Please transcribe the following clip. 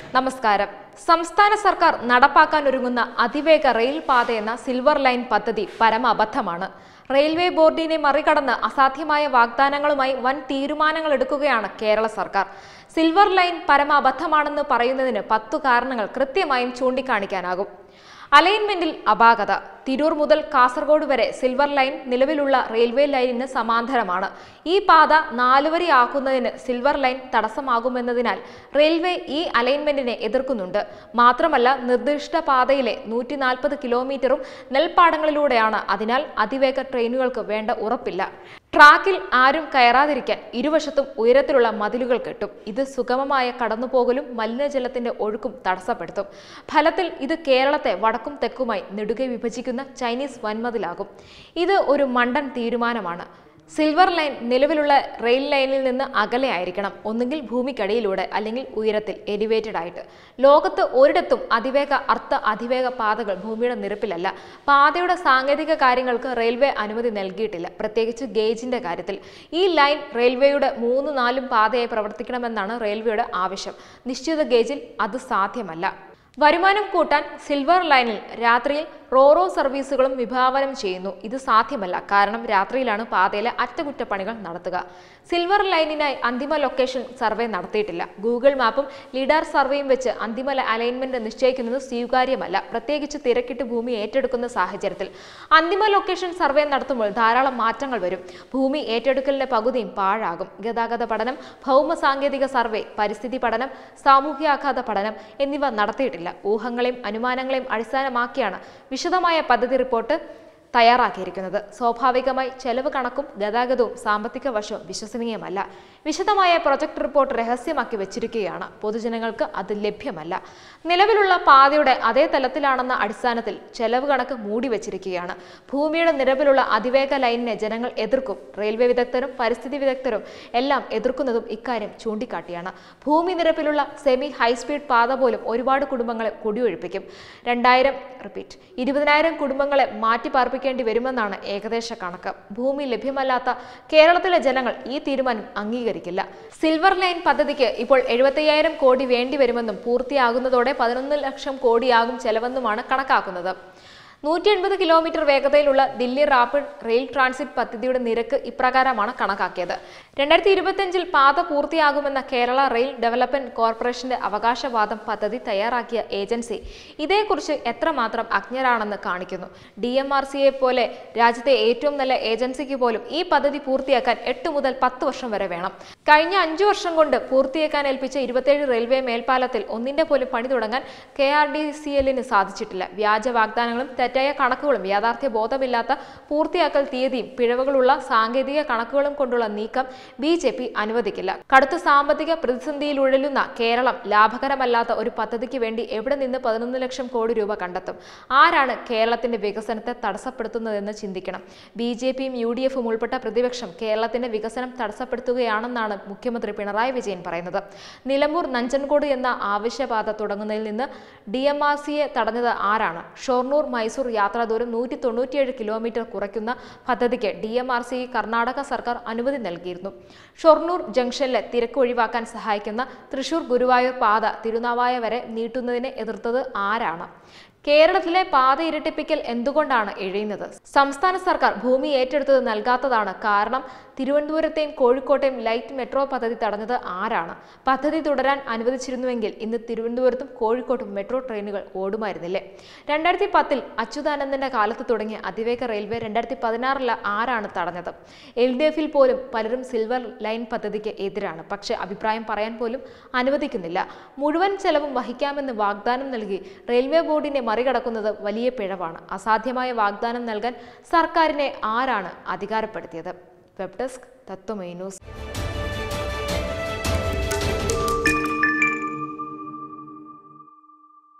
നമസ്കാരം സംസ്ഥാന സർക്കാർ നടപ്പാക്കാൻ ഒരുങ്ങുന്ന അതിവേഗ റെയിൽ പാത എന്ന സിൽവർ ലൈൻ പദ്ധതി പരമ അബദ്ധമാണ് റെയിൽവേ ബോർഡിനെ മറികടന്ന് അസാധ്യമായ വാഗ്ദാനങ്ങളുമായി വൻ തീരുമാനങ്ങൾ എടുക്കുകയാണ് കേരള സർക്കാർ സിൽവർ ലൈൻ പരമ അബദ്ധമാണെന്ന് പറയുന്നതിന് പത്തു കാരണങ്ങൾ കൃത്യമായും ചൂണ്ടിക്കാണിക്കാനാകും അലൈൻമെന്റിൽ അപാകത തിരൂർ മുതൽ കാസർഗോഡ് വരെ സിൽവർ ലൈൻ നിലവിലുള്ള റെയിൽവേ ലൈനിന് സമാന്തരമാണ് ഈ പാത നാലുവരി ആക്കുന്നതിന് സിൽവർ ലൈൻ തടസ്സമാകുമെന്നതിനാൽ റെയിൽവേ ഈ അലൈൻമെന്റിനെ എതിർക്കുന്നുണ്ട് മാത്രമല്ല നിർദ്ദിഷ്ട പാതയിലെ നൂറ്റി നാൽപ്പത് കിലോമീറ്ററും നെൽപ്പാടങ്ങളിലൂടെയാണ് അതിനാൽ അതിവേഗ ട്രെയിനുകൾക്ക് വേണ്ട ഉറപ്പില്ല ട്രാക്കിൽ ആരും കയറാതിരിക്കാൻ ഇരുവശത്തും ഉയരത്തിലുള്ള മതിലുകൾ കെട്ടും ഇത് സുഗമമായ കടന്നുപോകലും മലിനജലത്തിന്റെ ഒഴുക്കും തടസ്സപ്പെടുത്തും ഫലത്തിൽ ഇത് കേരളത്തെ വടക്കും തെക്കുമായി നെടുകെ വിഭജിക്കുന്ന ചൈനീസ് വൻമതിലാകും ഇത് ഒരു മണ്ടൻ തീരുമാനമാണ് സിൽവർ ലൈൻ നിലവിലുള്ള റെയിൽ ലൈനിൽ നിന്ന് അകലെ ആയിരിക്കണം ഒന്നുകിൽ ഭൂമിക്കടിയിലൂടെ അല്ലെങ്കിൽ ഉയരത്തിൽ എലിവേറ്റഡ് ആയിട്ട് ലോകത്ത് ഒരിടത്തും അതിവേഗ അർത്ഥ അതിവേഗ പാതകൾ ഭൂമിയുടെ നിരപ്പിലല്ല പാതയുടെ സാങ്കേതിക കാര്യങ്ങൾക്ക് റെയിൽവേ അനുമതി നൽകിയിട്ടില്ല പ്രത്യേകിച്ച് ഗേജിന്റെ കാര്യത്തിൽ ഈ ലൈൻ റെയിൽവേയുടെ മൂന്ന് നാലും പാതയായി പ്രവർത്തിക്കണമെന്നാണ് റെയിൽവേയുടെ ആവശ്യം നിശ്ചിത ഗേജിൽ അത് സാധ്യമല്ല വരുമാനം കൂട്ടാൻ സിൽവർ ലൈനിൽ രാത്രിയിൽ റോറോ സർവീസുകളും വിഭാവനം ചെയ്യുന്നു ഇത് സാധ്യമല്ല കാരണം രാത്രിയിലാണ് പാതയിലെ അറ്റകുറ്റപ്പണികൾ നടത്തുക സിൽവർ ലൈനിനായി അന്തിമ ലൊക്കേഷൻ സർവേ നടത്തിയിട്ടില്ല ഗൂഗിൾ മാപ്പും ലിഡാർ സർവേയും വെച്ച് അന്തിമ അലൈൻമെന്റ് നിശ്ചയിക്കുന്നത് സ്വീകാര്യമല്ല പ്രത്യേകിച്ച് തിരക്കിട്ട് ഭൂമി ഏറ്റെടുക്കുന്ന സാഹചര്യത്തിൽ അന്തിമ ലൊക്കേഷൻ സർവേ നടത്തുമ്പോൾ ധാരാളം മാറ്റങ്ങൾ വരും ഭൂമി ഏറ്റെടുക്കലിന്റെ പകുതിയും പാഴാകും ഗതാഗത പഠനം ഭൗമ സാങ്കേതിക സർവേ പരിസ്ഥിതി പഠനം സാമൂഹ്യാഘാത പഠനം എന്നിവ നടത്തിയിട്ടില്ല ഊഹങ്ങളെയും അനുമാനങ്ങളെയും അടിസ്ഥാനമാക്കിയാണ് വിശദമായ പദ്ധതി റിപ്പോർട്ട് തയ്യാറാക്കിയിരിക്കുന്നത് സ്വാഭാവികമായി ചെലവ് കണക്കും ഗതാഗതവും സാമ്പത്തിക വശവും വിശ്വസനീയമല്ല വിശദമായ പ്രൊജക്ട് റിപ്പോർട്ട് രഹസ്യമാക്കി വെച്ചിരിക്കുകയാണ് പൊതുജനങ്ങൾക്ക് അത് ലഭ്യമല്ല നിലവിലുള്ള പാതയുടെ അതേ തലത്തിലാണെന്ന അടിസ്ഥാനത്തിൽ ചെലവ് കണക്ക് മൂടി വെച്ചിരിക്കുകയാണ് ഭൂമിയുടെ നിലവിലുള്ള അതിവേഗ ലൈനിനെ ജനങ്ങൾ എതിർക്കും റെയിൽവേ വിദഗ്ധരും പരിസ്ഥിതി വിദഗ്ധരും എല്ലാം എതിർക്കുന്നതും ഇക്കാര്യം ചൂണ്ടിക്കാട്ടിയാണ് ഭൂമി നിരപ്പിലുള്ള സെമി ഹൈസ്പീഡ് പാത പോലും ഒരുപാട് കുടുംബങ്ങളെ കുടിയൊഴിപ്പിക്കും രണ്ടായിരം റിപ്പീറ്റ് ഇരുപതിനായിരം കുടുംബങ്ങളെ മാറ്റി പാർപ്പിക്കേണ്ടി വരുമെന്നാണ് ഏകദേശ കണക്ക് ഭൂമി ലഭ്യമല്ലാത്ത കേരളത്തിലെ ജനങ്ങൾ ഈ തീരുമാനം അംഗീകരിക്കില്ല സിൽവർ ലൈൻ പദ്ധതിക്ക് ഇപ്പോൾ എഴുപത്തയ്യായിരം കോടി വേണ്ടി വരുമെന്നും പൂർത്തിയാകുന്നതോടെ പതിനൊന്ന് ലക്ഷം കോടിയാകും ചെലവെന്നുമാണ് കണക്കാക്കുന്നത് നൂറ്റി എൺപത് കിലോമീറ്റർ വേഗതയിലുള്ള ദില്ലി റാപ്പിഡ് റെയിൽ ട്രാൻസിറ്റ് പദ്ധതിയുടെ നിരക്ക് ഇപ്രകാരമാണ് കണക്കാക്കിയത് രണ്ടായിരത്തി ഇരുപത്തിയഞ്ചിൽ പാത പൂർത്തിയാകുമെന്ന കേരള റെയിൽ ഡെവലപ്മെന്റ് കോർപ്പറേഷന്റെ അവകാശവാദം പദ്ധതി തയ്യാറാക്കിയ ഏജൻസി ഇതേക്കുറിച്ച് എത്രമാത്രം അജ്ഞരാണെന്ന് കാണിക്കുന്നു ഡി എം ആർ സിയെ പോലെ രാജ്യത്തെ ഏറ്റവും നല്ല ഏജൻസിക്ക് പോലും ഈ പദ്ധതി പൂർത്തിയാക്കാൻ എട്ട് മുതൽ പത്ത് വർഷം വരെ വേണം കഴിഞ്ഞ അഞ്ചു വർഷം കൊണ്ട് പൂർത്തിയാക്കാൻ ഏൽപ്പിച്ച ഇരുപത്തേഴ് റെയിൽവേ മേൽപ്പാലത്തിൽ ഒന്നിന്റെ പോലും പണി തുടങ്ങാൻ കെ ആർ ഡി സി എല്ലിന് സാധിച്ചിട്ടില്ല വ്യാജ വാഗ്ദാനങ്ങളും തെറ്റായ കണക്കുകളും യാഥാർത്ഥ്യ ബോധമില്ലാത്ത പൂർത്തിയാക്കൽ തീയതിയും പിഴവുകളുള്ള സാങ്കേതിക കണക്കുകളും കൊണ്ടുള്ള നീക്കം ബി ജെ പി അനുവദിക്കില്ല കടുത്ത സാമ്പത്തിക പ്രതിസന്ധിയിലുഴലുന്ന കേരളം ലാഭകരമല്ലാത്ത ഒരു പദ്ധതിക്ക് വേണ്ടി എവിടെ നിന്ന് പതിനൊന്ന് ലക്ഷം കോടി രൂപ കണ്ടെത്തും ആരാണ് കേരളത്തിന്റെ വികസനത്തെ തടസ്സപ്പെടുത്തുന്നതെന്ന് ചിന്തിക്കണം ബി ജെ പിയും യു ഡി എഫും ഉൾപ്പെട്ട പ്രതിപക്ഷം കേരളത്തിന്റെ വികസനം തടസ്സപ്പെടുത്തുകയാണെന്നാണ് മുഖ്യമന്ത്രി പിണറായി വിജയൻ പറയുന്നത് നിലമ്പൂർ നഞ്ചൻകോട് എന്ന ആവശ്യപാത തുടങ്ങുന്നതിൽ നിന്ന് ഡി എം ആർ സിയെ തടഞ്ഞത് ആരാണ് ഷൊർണൂർ മൈസൂർ യാത്രാദൂരം നൂറ്റി തൊണ്ണൂറ്റിയേഴ് കിലോമീറ്റർ കുറയ്ക്കുന്ന പദ്ധതിക്ക് D M R C Karnataka സർക്കാർ അനുമതി നൽകിയിരുന്നു ഷൊർണൂർ ജംഗ്ഷനിലെ തിരക്ക് ഒഴിവാക്കാൻ സഹായിക്കുന്ന തൃശൂർ ഗുരുവായൂർ പാത തിരുനാവായ വരെ നീട്ടുന്നതിനെ എതിർത്തത് ആരാണ് കേരളത്തിലെ പാത ഇരട്ടിപ്പിക്കൽ എന്തുകൊണ്ടാണ് എഴിയുന്നത് സംസ്ഥാന സർക്കാർ ഭൂമി ഏറ്റെടുത്തത് നൽകാത്തതാണ് കാരണം തിരുവനന്തപുരത്തെയും കോഴിക്കോട്ടെയും ലൈറ്റ് മെട്രോ പദ്ധതി തടഞ്ഞത് ആരാണ് പദ്ധതി തുടരാൻ അനുവദിച്ചിരുന്നുവെങ്കിൽ ഇന്ന് തിരുവനന്തപുരത്തും കോഴിക്കോട്ടും മെട്രോ ട്രെയിനുകൾ ഓടുമായിരുന്നില്ലേ രണ്ടായിരത്തി പത്തിൽ അച്യുതാനന്ദന്റെ കാലത്ത് തുടങ്ങിയ അതിവേഗ റെയിൽവേ രണ്ടായിരത്തി പതിനാറിൽ ആരാണ് തടഞ്ഞത് എൽ ഡി എഫിൽ പോലും പലരും സിൽവർ ലൈൻ പദ്ധതിക്ക് എതിരാണ് പക്ഷേ അഭിപ്രായം പറയാൻ പോലും അനുവദിക്കുന്നില്ല മുഴുവൻ ചെലവും വഹിക്കാമെന്ന് വാഗ്ദാനം നൽകി റെയിൽവേ ബോർഡിനെ മറികടക്കുന്നത് വലിയ പിഴവാണ് അസാധ്യമായ വാഗ്ദാനം നൽകാൻ സർക്കാരിനെ ആരാണ് അധികാരപ്പെടുത്തിയത് വെബ് ഡെസ്ക് തത്വമൈ ന്യൂസ്